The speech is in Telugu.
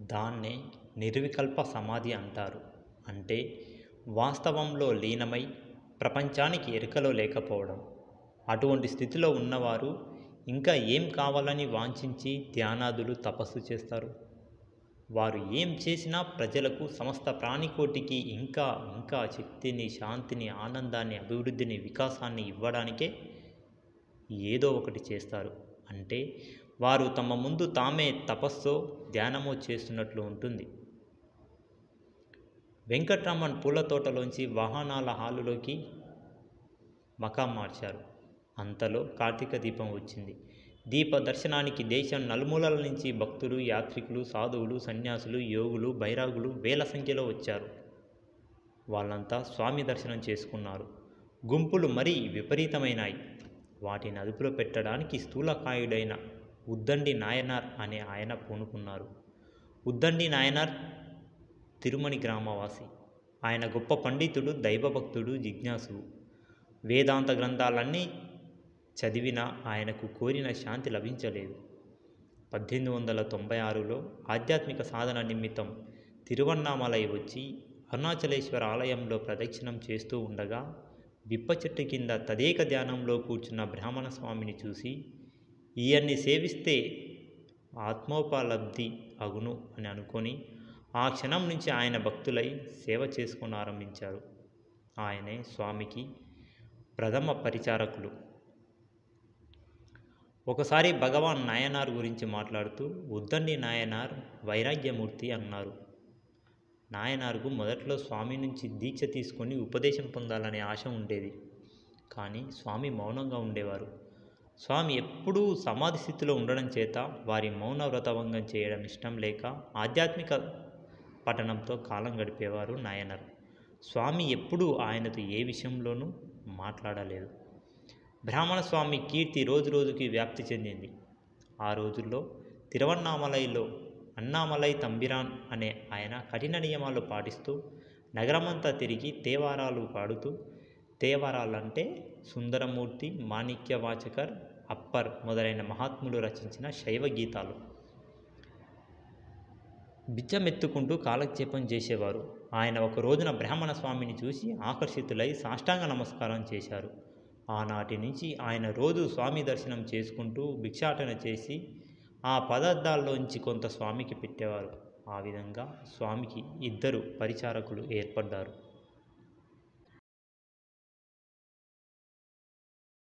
దాన్నే నిర్వికల్ప సమాధి అంటారు అంటే వాస్తవంలో లీనమై ప్రపంచానికి ఎరుకలో లేకపోవడం అటువంటి స్థితిలో ఉన్నవారు ఇంకా ఏం కావాలని వాంఛించి ధ్యానాదులు తపస్సు చేస్తారు వారు ఏం చేసినా ప్రజలకు సమస్త ప్రాణికోటికి ఇంకా ఇంకా శక్తిని శాంతిని ఆనందాన్ని అభివృద్ధిని వికాసాన్ని ఇవ్వడానికే ఏదో ఒకటి చేస్తారు అంటే వారు తమ ముందు తామే తపస్సో ధ్యానమో చేస్తున్నట్లు ఉంటుంది వెంకట్రామన్ పూల తోటలోంచి వాహనాల హాలులోకి మకాం మార్చారు అంతలో కార్తీక దీపం వచ్చింది దీప దర్శనానికి దేశం నలుమూలల నుంచి భక్తులు యాత్రికులు సాధువులు సన్యాసులు యోగులు బైరాగులు వేల సంఖ్యలో వచ్చారు వాళ్ళంతా స్వామి దర్శనం చేసుకున్నారు గుంపులు మరీ విపరీతమైనాయి వాటిని అదుపులో పెట్టడానికి స్థూలకాయుడైన ఉద్దండి నాయనార్ అనే ఆయన పూనుకున్నారు ఉద్దండి నాయనార్ తిరుమణి గ్రామవాసి ఆయన గొప్ప పండితుడు దైవభక్తుడు జిజ్ఞాసువు వేదాంత గ్రంథాలన్నీ చదివినా ఆయనకు కోరిన శాంతి లభించలేదు పద్దెనిమిది వందల తొంభై ఆరులో ఆధ్యాత్మిక సాధన నిమిత్తం తిరువన్నామలై వచ్చి అరుణాచలేశ్వర ఆలయంలో ప్రదక్షిణం చేస్తూ ఉండగా విప్ప చెట్టు కింద తదేక ధ్యానంలో కూర్చున్న బ్రాహ్మణ స్వామిని చూసి ఈయన్ని సేవిస్తే ఆత్మోపలబ్ధి అగును అని అనుకొని ఆ క్షణం నుంచి ఆయన భక్తులై సేవ చేసుకొని ఆరంభించారు ఆయనే స్వామికి ప్రథమ పరిచారకులు ఒకసారి భగవాన్ నాయనార్ గురించి మాట్లాడుతూ ఉద్దండి నాయనార్ వైరాగ్యమూర్తి అన్నారు నాయనార్కు మొదట్లో స్వామి నుంచి దీక్ష తీసుకొని ఉపదేశం పొందాలనే ఆశ ఉండేది కానీ స్వామి మౌనంగా ఉండేవారు స్వామి ఎప్పుడూ సమాధి స్థితిలో ఉండడం చేత వారి మౌన వ్రతభంగం చేయడం ఇష్టం లేక ఆధ్యాత్మిక పఠనంతో కాలం గడిపేవారు నాయనర్ స్వామి ఎప్పుడూ ఆయనతో ఏ విషయంలోనూ మాట్లాడలేదు బ్రాహ్మణ స్వామి కీర్తి రోజు రోజుకి వ్యాప్తి చెందింది ఆ రోజుల్లో తిరువన్నామలైలో అన్నామలై తంబిరాన్ అనే ఆయన కఠిన నియమాలు పాటిస్తూ నగరమంతా తిరిగి తేవారాలు పాడుతూ తేవారాలంటే సుందరమూర్తి మాణిక్య వాచకర్ అప్పర్ మొదలైన మహాత్ములు రచించిన శైవ గీతాలు బిచ్చమెత్తుకుంటూ కాలక్షేపం చేసేవారు ఆయన ఒక రోజున బ్రాహ్మణ స్వామిని చూసి ఆకర్షితులై సాష్టాంగ నమస్కారం చేశారు ఆనాటి నుంచి ఆయన రోజు స్వామి దర్శనం చేసుకుంటూ భిక్షాటన చేసి ఆ పదార్థాల్లోంచి కొంత స్వామికి పెట్టేవారు ఆ విధంగా స్వామికి ఇద్దరు పరిచారకులు ఏర్పడ్డారు